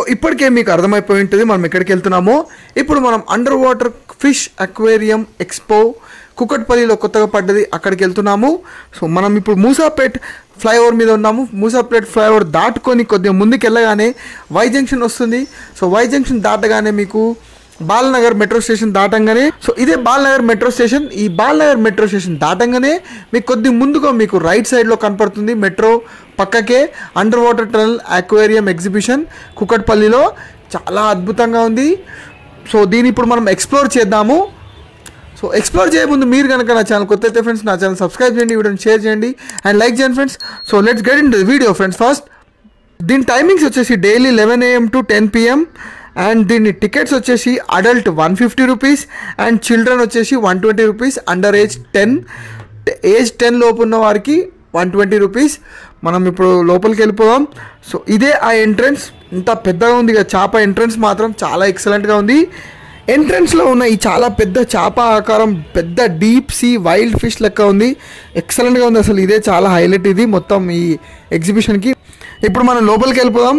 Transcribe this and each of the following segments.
ఇప్పటికే మీకు అర్థమైపోయి ఉంటుంది మనం ఎక్కడికి వెళ్తున్నామో ఇప్పుడు మనం under water fish aquarium expo కుకట్పల్లిలో కొత్తగా పడ్డది అక్కడికి వెళ్తున్నాము సో మనం ఇప్పుడు మూసాపేట్ ఫ్లైఓవర్ మీద ఉన్నాము మూసాపేట్ ఫ్లైఓవర్ దాటుకొని కొద్దిగా ముందుకు వెళ్ళగానే వై జంక్షన్ వస్తుంది సో వై జంక్షన్ దాటగానే మీకు బాలనగర్ మెట్రో స్టేషన్ దాటంగానే సో ఇదే బాలనగర్ మెట్రో స్టేషన్ ఈ బాలనగర్ మెట్రో స్టేషన్ దాటంగానే మీకు కొద్ది ముందుగా మీకు రైట్ సైడ్లో కనపడుతుంది మెట్రో పక్కకే under water tunnel aquarium exhibition కుకట్పల్లిలో చాలా అద్భుతంగా ఉంది సో దీన్ని ఇప్పుడు మనం ఎక్స్ప్లోర్ చేద్దాము సో ఎక్స్ప్లోర్ చేయ ముందు మీరు కనుక నా ఛానల్ కొత్త అయితే ఫ్రెండ్స్ నా ఛానల్ సబ్స్క్రైబ్ చేయండి వీడియోని షేర్ చేయండి అండ్ లైక్ చేయండి friends so let's get in the video friends first దీని టైమింగ్స్ వచ్చేసి daily eleven AM to ten PM and దీని టికెట్స్ వచ్చేసి adult one fifty rupees and children వచ్చేసి one twenty rupees under age ten age ten లోపు ఉన్న వారికి one twenty rupees మనం ఇప్పుడు లోపలికి వెళ్ళిపోదాం సో ఇదే ఆ ఎంట్రన్స్ ఇంత పెద్దగా ఉంది ఇక చేప ఎంట్రన్స్ మాత్రం చాలా ఎక్సలెంట్గా ఉంది ఎంట్రన్స్లో ఉన్న ఈ చాలా పెద్ద చేప ఆకారం పెద్ద డీప్ సీ వైల్డ్ ఫిష్ లెక్క ఉంది ఎక్సలెంట్గా ఉంది అసలు ఇదే చాలా హైలైట్ ఇది మొత్తం ఈ ఎగ్జిబిషన్కి ఇప్పుడు మనం లోపలికి వెళ్ళిపోదాం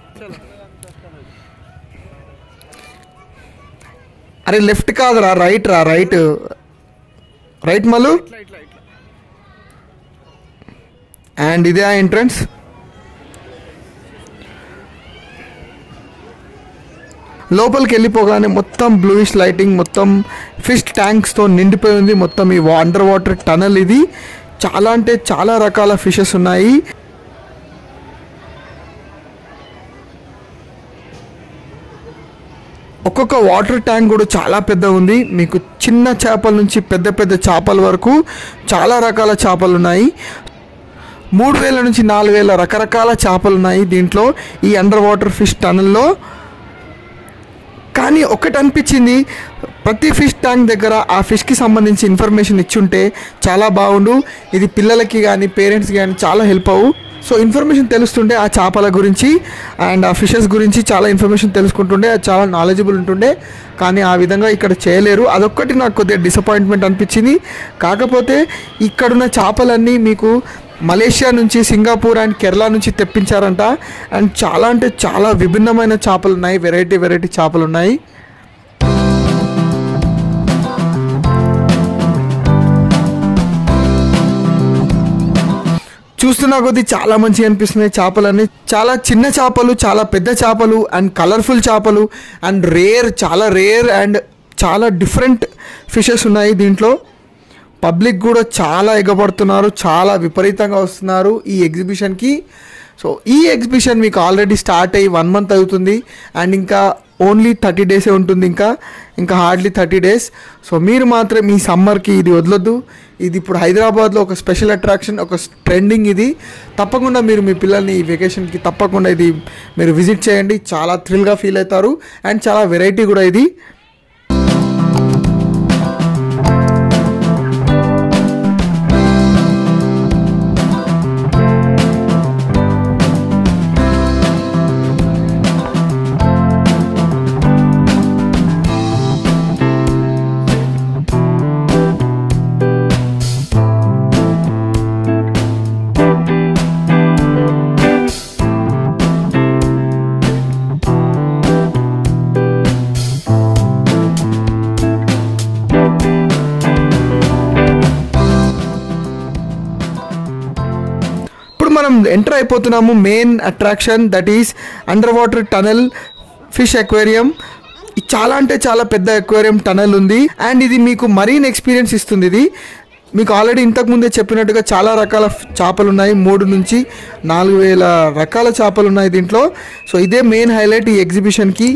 అరే లెఫ్ట్ కాదురా రైట్ రా రైట్ రైట్ మళ్ళు అండ్ ఇదే ఆ ఎంట్రన్స్ లోపలికి వెళ్ళిపోగానే మొత్తం బ్లూయిష్ లైటింగ్ మొత్తం ఫిష్ ట్యాంక్స్తో నిండిపోయి ఉంది మొత్తం ఈ అండర్ వాటర్ టనల్ ఇది చాలా అంటే చాలా రకాల ఫిషెస్ ఉన్నాయి ఒక్కొక్క వాటర్ ట్యాంక్ కూడా చాలా పెద్ద ఉంది మీకు చిన్న చేపల నుంచి పెద్ద పెద్ద చేపల వరకు చాలా రకాల చేపలు ఉన్నాయి మూడు వేల నుంచి నాలుగు వేల రకరకాల చేపలు ఉన్నాయి దీంట్లో ఈ అండర్ వాటర్ ఫిష్ టనల్లో కానీ ఒకటి అనిపించింది ప్రతి ఫిష్ ట్యాంక్ దగ్గర ఆ ఫిష్కి సంబంధించి ఇన్ఫర్మేషన్ ఇచ్చుంటే చాలా బాగుండు ఇది పిల్లలకి కానీ పేరెంట్స్కి కానీ చాలా హెల్ప్ అవ్వు సో ఇన్ఫర్మేషన్ తెలుస్తుండే ఆ చేపల గురించి అండ్ ఆ ఫిషెస్ గురించి చాలా ఇన్ఫర్మేషన్ తెలుసుకుంటుండే అది చాలా నాలెడ్జబుల్ ఉంటుండే కానీ ఆ విధంగా ఇక్కడ చేయలేరు అదొక్కటి నాకు కొద్దిగా డిసప్పాయింట్మెంట్ అనిపించింది కాకపోతే ఇక్కడున్న చేపలన్నీ మీకు మలేషియా నుంచి సింగపూర్ అండ్ కేరళ నుంచి తెప్పించారంట అండ్ చాలా అంటే చాలా విభిన్నమైన చేపలు ఉన్నాయి వెరైటీ వెరైటీ చేపలు ఉన్నాయి చూస్తున్నా కొద్దీ చాలా మంచిగా అనిపిస్తున్నాయి చేపలన్నీ చాలా చిన్న చేపలు చాలా పెద్ద చేపలు అండ్ కలర్ఫుల్ చేపలు అండ్ రేర్ చాలా రేర్ అండ్ చాలా డిఫరెంట్ ఫిషెస్ ఉన్నాయి దీంట్లో పబ్లిక్ కూడా చాలా ఎగబడుతున్నారు చాలా విపరీతంగా వస్తున్నారు ఈ ఎగ్జిబిషన్కి సో ఈ ఎగ్జిబిషన్ మీకు ఆల్రెడీ స్టార్ట్ అయ్యి వన్ మంత్ అవుతుంది అండ్ ఇంకా ఓన్లీ థర్టీ డేసే ఉంటుంది ఇంకా ఇంకా హార్డ్లీ థర్టీ డేస్ సో మీరు మాత్రం ఈ సమ్మర్కి ఇది వదలొద్దు ఇది ఇప్పుడు హైదరాబాద్లో ఒక స్పెషల్ అట్రాక్షన్ ఒక ట్రెండింగ్ ఇది తప్పకుండా మీరు మీ పిల్లల్ని ఈ వెకేషన్కి తప్పకుండా ఇది మీరు విజిట్ చేయండి చాలా థ్రిల్గా ఫీల్ అవుతారు అండ్ చాలా వెరైటీ కూడా ఇది ఇప్పుడు మనం ఎంటర్ అయిపోతున్నాము main attraction that is under water tunnel fish aquarium ఇది చాలా అంటే చాలా పెద్ద అక్వేరియం టనల్ ఉంది అండ్ ఇది మీకు మరీన్ ఎక్స్పీరియన్స్ ఇస్తుంది ఇది మీకు ఆల్రెడీ ఇంతకు ముందే చెప్పినట్టుగా చాలా రకాల ఫ్- చేపలు ఉన్నాయి మూడు నుంచి నాలుగు వేల రకాల చేపలు ఉన్నాయి దీంట్లో సో ఇదే మెయిన్ హైలైట్ ఈ ఎగ్జిబిషన్కి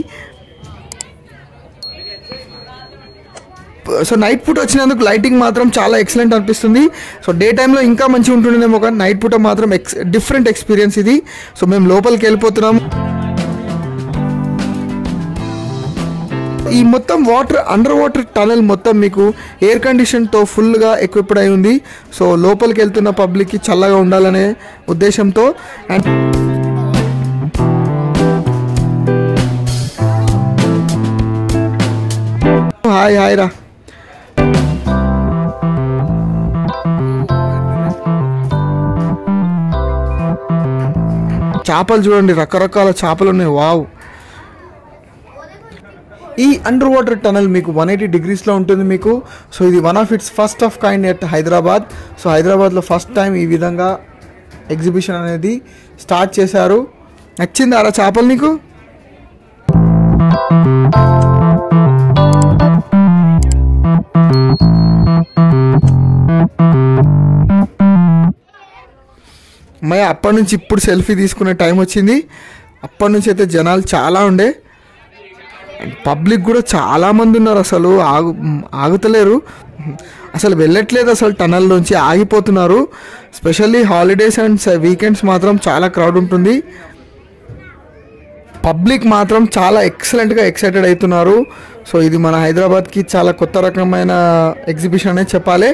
సో నైట్ పూట వచ్చినందుకు లైటింగ్ మాత్రం చాలా ఎక్సలెంట్ అనిపిస్తుంది సో డే టైంలో ఇంకా మంచిగా ఉంటుండేమో కానీ నైట్ పూట మాత్రం ఎక్స్ డిఫరెంట్ ఎక్స్పీరియన్స్ ఇది సో మేము లోపలికి వెళ్ళిపోతున్నాం ఈ మొత్తం వాటర్ అండర్ వాటర్ టనల్ మొత్తం మీకు ఎయిర్ కండిషన్తో ఫుల్గా ఎక్విప్డ్ అయి ఉంది సో లోపలికి వెళ్తున్న పబ్లిక్కి చల్లగా ఉండాలనే ఉద్దేశంతో అండ్ హాయ్ హాయ్ రా చేపలు చూడండి రకరకాల చేపలు ఉన్నాయి వావ్ ఈ అండర్ వాటర్ టనల్ మీకు వన్ ఎయిటీ డిగ్రీస్లో ఉంటుంది మీకు సో ఇది one of its first of kind at Hyderabad so హైదరాబాద్లో ఫస్ట్ టైం ఈ విధంగా ఎగ్జిబిషన్ అనేది స్టార్ట్ చేశారు నచ్చింది అలా చేపలు నీకు మయ అప్పటి నుంచి ఇప్పుడు సెల్ఫీ తీసుకునే టైం వచ్చింది అప్పటి నుంచి అయితే జనాలు చాలా ఉండే పబ్లిక్ కూడా చాలా మంది ఉన్నారు అసలు ఆగు ఆగుతలేరు అసలు వెళ్ళట్లేదు అసలు టనల్లోంచి ఆగిపోతున్నారు స్పెషల్లీ హాలిడేస్ అండ్ వీకెండ్స్ మాత్రం చాలా క్రౌడ్ ఉంటుంది పబ్లిక్ మాత్రం చాలా ఎక్సలెంట్గా ఎక్సైటెడ్ అవుతున్నారు సో ఇది మన హైదరాబాద్కి చాలా కొత్త రకమైన ఎగ్జిబిషన్ అనే చెప్పాలి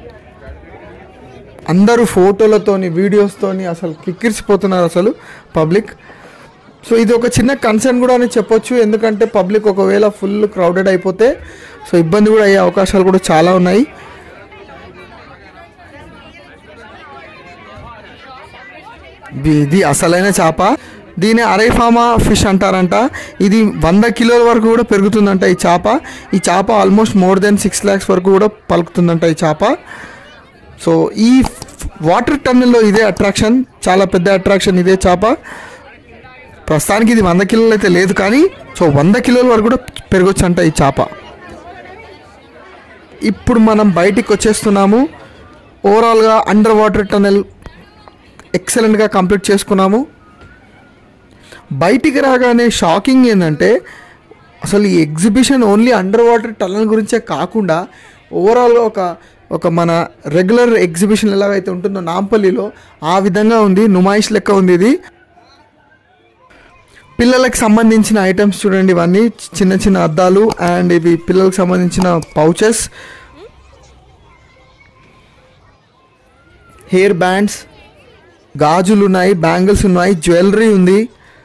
అందరూ ఫోటోలతోని వీడియోస్తోని అసలు కిక్కిరిసిపోతున్నారు అసలు పబ్లిక్ సో ఇది ఒక చిన్న కన్సర్న్ కూడా అని చెప్పొచ్చు ఎందుకంటే పబ్లిక్ ఒకవేళ ఫుల్ క్రౌడెడ్ అయిపోతే సో ఇబ్బంది కూడా అయ్యే అవకాశాలు కూడా చాలా ఉన్నాయి ఇది- ఇది అసలైన చేప దీని అరైఫామా ఫిష్ అంటారంట ఇది వంద కిలోల వరకు కూడా పెరుగుతుందంట ఈ చేప ఈ చేప almost more than six lakhs వరకు కూడా పలుకుతుందంట ఈ చేప సో ఈ వాటర్ టన్నెల్లో ఇదే అట్రాక్షన్ చాలా పెద్ద అట్రాక్షన్ ఇదే చేప ప్రస్తుతానికి ఇది వంద కిలోలు అయితే లేదు కానీ సో వంద కిలోల వరకు కూడా పెరగొచ్చు అంట ఈ చేప ఇప్పుడు మనం బయటికి వచ్చేస్తున్నాము ఓవరాల్గా అండర్ వాటర్ టనెల్ ఎక్సలెంట్గా కంప్లీట్ చేసుకున్నాము బయటికి రాగానే షాకింగ్ ఏంటంటే అసలు ఈ exhibition only under water tunnel గురించే కాకుండా ఓవరాల్గా ఒక ఒక మన రెగ్యులర్ ఎగ్జిబిషన్ ఎలాగైతే ఉంటుందో నాంపల్లిలో ఆ విధంగా ఉంది నుమాయిష్ లెక్క ఉంది ఇది పిల్లలకు సంబంధించిన ఐటమ్స్ చూడండి ఇవన్నీ చిన్న చిన్న అద్దాలు అండ్ ఇవి పిల్లలకు సంబంధించిన పౌచెస్ హెయిర్ బ్యాండ్స్ గాజులు ఉన్నాయి బ్యాంగిల్స్ ఉన్నాయి జ్యువెలరీ ఉంది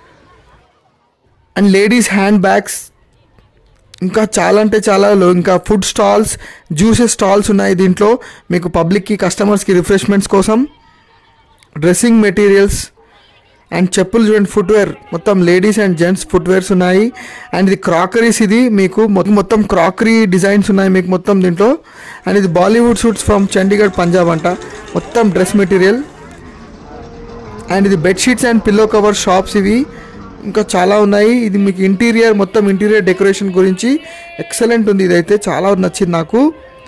అండ్ లేడీస్ హ్యాండ్ బ్యాగ్స్ ఇంకా చాలా అంటే చాలా లో- ఇంకా ఫుడ్ స్టాల్స్ జ్యూసెస్ స్టాల్స్ ఉన్నాయి దీంట్లో మీకు పబ్లిక్కి కస్టమర్స్కి రిఫ్రెష్మెంట్స్ కోసం డ్రెస్సింగ్ మెటీరియల్స్ అండ్ చెప్పులు చూడండి ఫుట్వేర్ మొత్తం లేడీస్ అండ్ జెంట్స్ ఫుట్వేర్స్ ఉన్నాయి అండ్ ఇది క్రాకరీస్ ఇది మీకు మొ- మొత్తం క్రాకరీ డిజైన్స్ ఉన్నాయి మీకు మొత్తం దీంట్లో అండ్ ఇది Bollywood suits from Chandigarh Punjab అంట మొత్తం డ్రెస్ మెటీరియల్ అండ్ ఇది bedsheets and pillow cover shops ఇవి ఇంకా చాలా ఉన్నాయి ఇది మీకు ఇంటీరియర్ మొత్తం ఇంటీరియర్ డెకరేషన్ గురించి ఎక్సలెంట్ ఉంది ఇదైతే చాలా నచ్చింది నాకు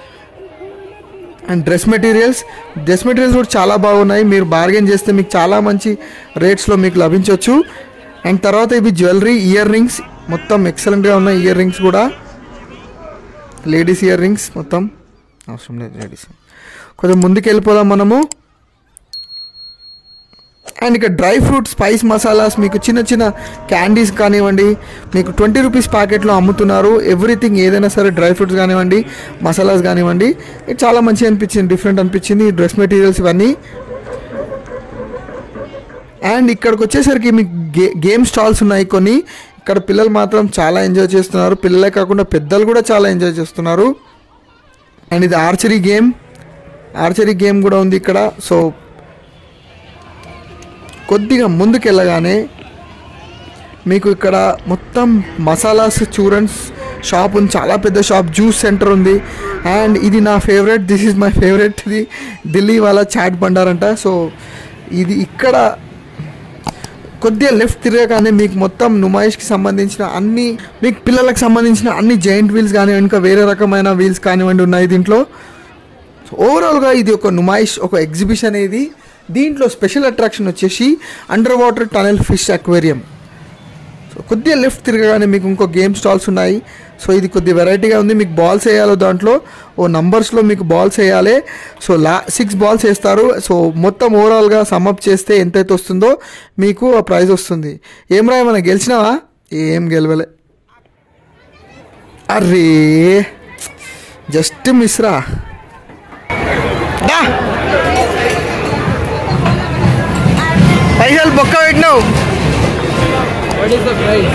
and dress materials dress materials కూడా చాలా బాగున్నాయి మీరు బార్గెన్ చేస్తే మీకు చాలా మంచి రేట్స్లో మీకు లభించవచ్చు అండ్ తర్వాత ఇవి జ్యువెలరీ ఇయర్ రింగ్స్ మొత్తం ఎక్సలెంట్గా ఉన్నాయి ఇయర్ రింగ్స్ కూడా లేడీస్ ఇయర్ రింగ్స్ మొత్తం అవసరం లేదు లేడీస్ కొంచెం ముందుకు వెళ్ళిపోదాం మనము అండ్ ఇక డ్రై ఫ్రూట్ స్పైస్ మసాలాస్ మీకు చిన్న చిన్న క్యాండీస్ కానివ్వండి మీకు ట్వంటీ రూపీస్ ప్యాకెట్లో అమ్ముతున్నారు ఎవ్రీథింగ్ ఏదైనా సరే డ్రై ఫ్రూట్స్ కానివ్వండి మసాలాస్ కానివ్వండి ఇది చాలా మంచిగా అనిపించింది డిఫరెంట్ అనిపించింది డ్రెస్ మెటీరియల్స్ ఇవన్నీ అండ్ ఇక్కడికి వచ్చేసరికి మీకు గే గేమ్ స్టాల్స్ ఉన్నాయి కొన్ని ఇక్కడ పిల్లలు మాత్రం చాలా ఎంజాయ్ చేస్తున్నారు పిల్లలే కాకుండా పెద్దలు కూడా చాలా ఎంజాయ్ చేస్తున్నారు అండ్ ఇది ఆర్చరీ గేమ్ ఆర్చరీ గేమ్ కూడా ఉంది ఇక్కడ సో కొద్దిగా ముందుకెళ్ళగానే మీకు ఇక్కడ మొత్తం మసాలాస్ చూరన్స్ షాప్ ఉంది చాలా పెద్ద షాప్ జ్యూస్ సెంటర్ ఉంది అండ్ ఇది నా favourite this is my favourite ఇది ఢిల్లీ వాళ్ళ చాట్ బండార్ అంట సో ఇది ఇక్కడ కొద్దిగా లెఫ్ట్ తిరగగానే మీకు మొత్తం నుమాయిష్కి సంబంధించిన అన్ని మీకు పిల్లలకు సంబంధించిన అన్ని జైంట్ వీల్స్ కానివ్వండి ఇంకా వేరే రకమైన వీల్స్ కానివ్వండి ఉన్నాయి దీంట్లో సో ఓవరాల్గా ఇది ఒక నుమాయిష్ ఒక ఎగ్జిబిషన్ అనేది దీంట్లో స్పెషల్ అట్రాక్షన్ వచ్చేసి under water tunnel fish aquarium so కొద్దిగా లెఫ్ట్ తిరగగానే మీకు ఇంకో గేమ్ స్టాల్స్ ఉన్నాయి సో ఇది కొద్ది వెరైటీగా ఉంది మీకు బాల్స్ వేయాలి దాంట్లో ఓ నంబర్స్లో మీకు బాల్స్ వేయాలి సో లా సిక్స్ బాల్స్ వేస్తారు సో మొత్తం ఓవరాల్గా సమ్అప్ చేస్తే ఎంతైతే వస్తుందో మీకు ఆ ప్రైజ్ వస్తుంది ఏం రా ఏమైనా గెలిచినావా ఏం గెలవలే అరే జస్ట్ మిస్ రా డా పైసలు బొక్క పెట్టినావు What is the price?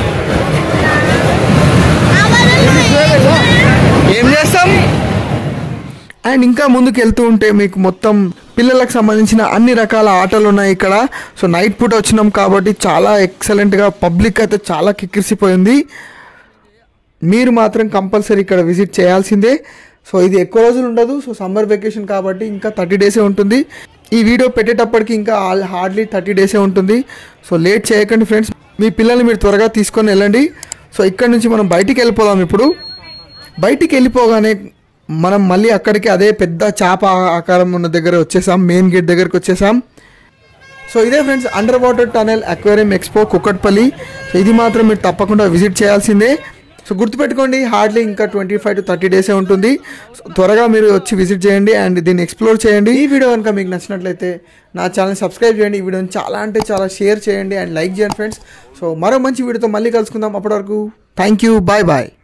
ఏం చేస్తాం అండ్ ఇంకా ముందుకు వెళ్తూ ఉంటే మీకు మొత్తం పిల్లలకు సంబంధించిన అన్ని రకాల ఆటలు ఉన్నాయి ఇక్కడ సో నైట్ పూట వచ్చినాం కాబట్టి చాలా ఎక్సలెంట్గా పబ్లిక్ అయితే చాలా కిక్కిరిసిపోయింది మీరు మాత్రం కంపల్సరీ ఇక్కడ విజిట్ చేయాల్సిందే సో ఇది ఎక్కువ రోజులు ఉండదు సో సమ్మర్ వెకేషన్ కాబట్టి ఇంకా థర్టీ డేసే ఉంటుంది ఈ వీడియో పెట్టేటప్పటికి ఇంకా హార్డ్లీ థర్టీ డేసే ఉంటుంది సో లేట్ చేయకండి ఫ్రెండ్స్ మీ పిల్లల్ని మీరు త్వరగా తీసుకొని వెళ్ళండి సో ఇక్కడ నుంచి మనం బయటికి వెళ్ళిపోదాం ఇప్పుడు బయటికి వెళ్ళిపోగానే మనం మళ్ళీ అక్కడికి అదే పెద్ద చేప ఆకారం ఉన్న దగ్గర వచ్చేసాం మెయిన్ గేట్ దగ్గరికి వచ్చేసాం సో ఇదే friends under water tunnel aquarium expo Kukatpally so ఇది మాత్రం మీరు తప్పకుండా విజిట్ చేయాల్సిందే సో గుర్తుపెట్టుకోండి హార్డ్లీ ఇంకా ట్వంటీ ఫైవ్ టు థర్టీ డేసే ఉంటుంది సో త్వరగా మీరు వచ్చి విజిట్ చేయండి అండ్ దీన్ని ఎక్స్ప్లోర్ చేయండి ఈ వీడియో కనుక మీకు నచ్చినట్లయితే నా ఛానల్ సబ్స్క్రైబ్ చేయండి ఈ వీడియోని చాలా అంటే చాలా షేర్ చేయండి అండ్ లైక్ చేయండి ఫ్రెండ్స్ సో మరో మంచి వీడియోతో మళ్ళీ కలుసుకుందాం అప్పటి వరకు థ్యాంక్ యూ బాయ్ బాయ్